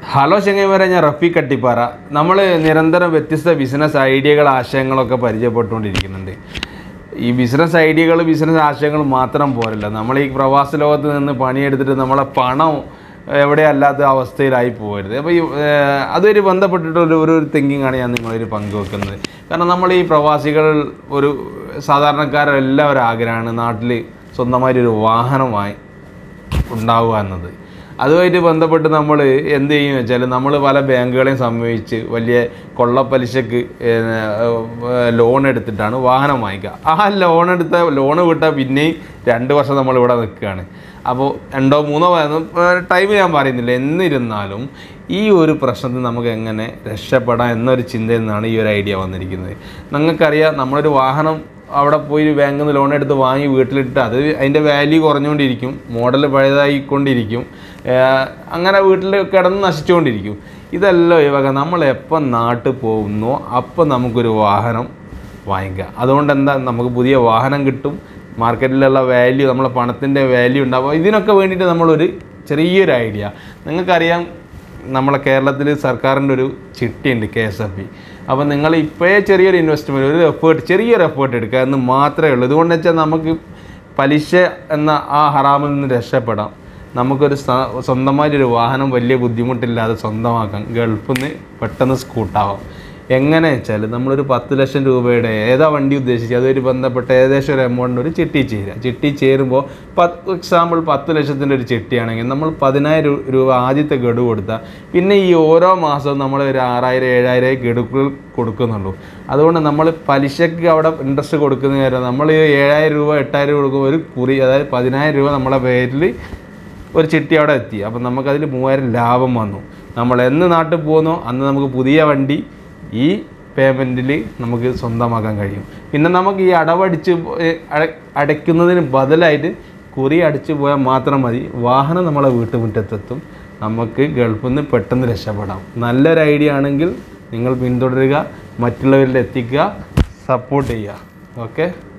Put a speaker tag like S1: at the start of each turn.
S1: hello ചെങ്ങൈമാരെ ഞാൻ റഫി കട്ടിപ്പാറ നമ്മൾ നിരന്തരം വ്യത്യസ്ത ബിസിനസ് ഐഡിയകൾ ആശയങ്ങളൊക്കെ പരിചയപ്പെട്ടുകൊണ്ടിരിക്കുന്നുണ്ട് ഈ ബിസിനസ് ഐഡിയകൾ ബിസിനസ് ആശയങ്ങൾ മാത്രം പോരല്ല നമ്മൾ ഈ പ്രവാസ ലോകത്ത് നിന്ന് പണിയെടുത്തിട്ട് നമ്മളെ പണം എവിടെ അല്ലാത്ത അവസ്ഥയിലായി പോകരുത് അപ്പോൾ ഈ ഏഹ്, അതൊരു ബന്ധപ്പെട്ടിട്ടുള്ള ഒരു ഒരു തിങ്കിങ് ആണ് ഞാൻ നിങ്ങളൊരു പങ്കുവെക്കുന്നത് കാരണം നമ്മൾ ഈ പ്രവാസികൾ ഒരു സാധാരണക്കാരെല്ലാവരും ആഗ്രഹമാണ് നാട്ടിൽ സ്വന്തമായിട്ടൊരു വാഹനമായി ഉണ്ടാവുക എന്നത് അതുമായിട്ട് ബന്ധപ്പെട്ട് നമ്മൾ എന്ത് ചെയ്യും വെച്ചാൽ നമ്മൾ പല ബാങ്കുകളെയും സമീപിച്ച് വലിയ കൊള്ളപ്പലിശക്ക് ലോൺ എടുത്തിട്ടാണ് വാഹനം വാങ്ങിക്കുക ആ ലോൺ എടുത്ത ലോൺ വിട്ടാൽ പിന്നെയും രണ്ട് വർഷം നമ്മൾ ഇവിടെ നിൽക്കുകയാണ് അപ്പോൾ രണ്ടോ മൂന്നോ ടൈം ഞാൻ പറയുന്നില്ല എന്നിരുന്നാലും ഈ ഒരു പ്രശ്നത്തിൽ നമുക്ക് എങ്ങനെ രക്ഷപ്പെടാം എന്നൊരു ചിന്തയിൽ നിന്നാണ് ഈ ഒരു ഐഡിയ വന്നിരിക്കുന്നത് നിങ്ങൾക്കറിയാം നമ്മളൊരു വാഹനം അവിടെ പോയി ബാങ്കിൽ നിന്ന് ലോൺ എടുത്ത് വാങ്ങി വീട്ടിലിട്ട് അത് അതിൻ്റെ വാല്യൂ കുറഞ്ഞുകൊണ്ടിരിക്കും മോഡൽ പഴയതായിക്കൊണ്ടിരിക്കും ഏഹ് അങ്ങനെ വീട്ടിൽ കിടന്ന് നശിച്ചുകൊണ്ടിരിക്കും ഇതെല്ലാം ഒഴിവാക്കുക നമ്മൾ എപ്പം നാട്ടിൽ പോകുന്നോ അപ്പം നമുക്കൊരു വാഹനം വാങ്ങിക്കുക അതുകൊണ്ട് എന്താ നമുക്ക് പുതിയ വാഹനം കിട്ടും മാർക്കറ്റിലുള്ള വാല്യൂ നമ്മളെ പണത്തിൻ്റെ വാല്യൂ ഉണ്ടാവും ഇതിനൊക്കെ വേണ്ടിയിട്ട് നമ്മളൊരു ചെറിയൊരു ഐഡിയ നിങ്ങൾക്കറിയാം നമ്മളെ കേരളത്തിൽ സർക്കാരിൻ്റെ ഒരു ചിട്ടിയുണ്ട് കെ എസ് എഫ് ബി അപ്പോൾ നിങ്ങൾ ഇപ്പോഴേ ചെറിയൊരു ഇൻവെസ്റ്റ്മെൻറ്റ് ഒരു എഫേർട്ട് ചെറിയൊരു എഫേർട്ട് എടുക്കുക എന്ന് മാത്രമേ ഉള്ളൂ ഇതുകൊണ്ട് വെച്ചാൽ നമുക്ക് പലിശ എന്ന ആ ഹറാമിൽ നിന്ന് രക്ഷപ്പെടാം നമുക്കൊരു സ്വ- സ്വന്തമായിട്ടൊരു വാഹനം വലിയ ബുദ്ധിമുട്ടില്ലാതെ സ്വന്തമാക്കാം ഗൾഫിൽ നിന്ന് പെട്ടെന്ന് സ്കൂട്ടാവാം എങ്ങനെ വെച്ചാൽ നമ്മളൊരു പത്ത് ലക്ഷം രൂപയുടെ ഏതാ വണ്ടി ഉദ്ദേശിച്ച് അതുമായിട്ട് ബന്ധപ്പെട്ട ഏകദേശം ഒരു എമൗണ്ട് ഒരു ചിട്ടി ചേരുക ചിട്ടി ചേരുമ്പോൾ പത്ത് എക്സാമ്പിൾ പത്ത് ലക്ഷത്തിൻ്റെ ഒരു ചിട്ടിയാണെങ്കിൽ നമ്മൾ പതിനായിരം രൂപ ആദ്യത്തെ ഗഡു കൊടുത്താൽ പിന്നെ ഈ ഓരോ മാസവും നമ്മൾ ഒരു ആറായിരം ഏഴായിരം ഗഡുക്കൾ കൊടുക്കുന്നുള്ളൂ അതുകൊണ്ട് നമ്മൾ പലിശക്ക് അവിടെ ഇൻട്രസ്റ്റ് കൊടുക്കുന്ന കാര്യം നമ്മൾ ഈ ഏഴായിരം രൂപ എട്ടായിരം രൂപ കൊടുക്കുമ്പോൾ ഒരു കുറി അതായത് പതിനായിരം രൂപ നമ്മളെ പേരിൽ ഒരു ചിട്ടി അവിടെ എത്തി അപ്പം നമുക്കതിൽ മൂവായിരം ലാഭം വന്നു നമ്മൾ എന്ന് നാട്ടിൽ പോകുന്നോ അന്ന് നമുക്ക് പുതിയ വണ്ടി ഈ പേയ്മെൻറ്റിൽ നമുക്ക് സ്വന്തമാക്കാൻ കഴിയും പിന്നെ നമുക്ക് ഈ അടവടിച്ച് പോ- ഏ, അട- അടയ്ക്കുന്നതിന് ബദലായിട്ട് കുറി അടിച്ചു പോയാൽ മാത്രം മതി വാഹനം നമ്മളെ വീട്ടുമുറ്റത്തെത്തും നമുക്ക് ഗൾഫിൽ നിന്ന് പെട്ടെന്ന് രക്ഷപ്പെടാം നല്ലൊരു ഐഡിയ ആണെങ്കിൽ നിങ്ങൾ പിന്തുടരുക മറ്റുള്ളവരിൽ എത്തിക്കുക സപ്പോർട്ട് ചെയ്യുക ഓക്കെ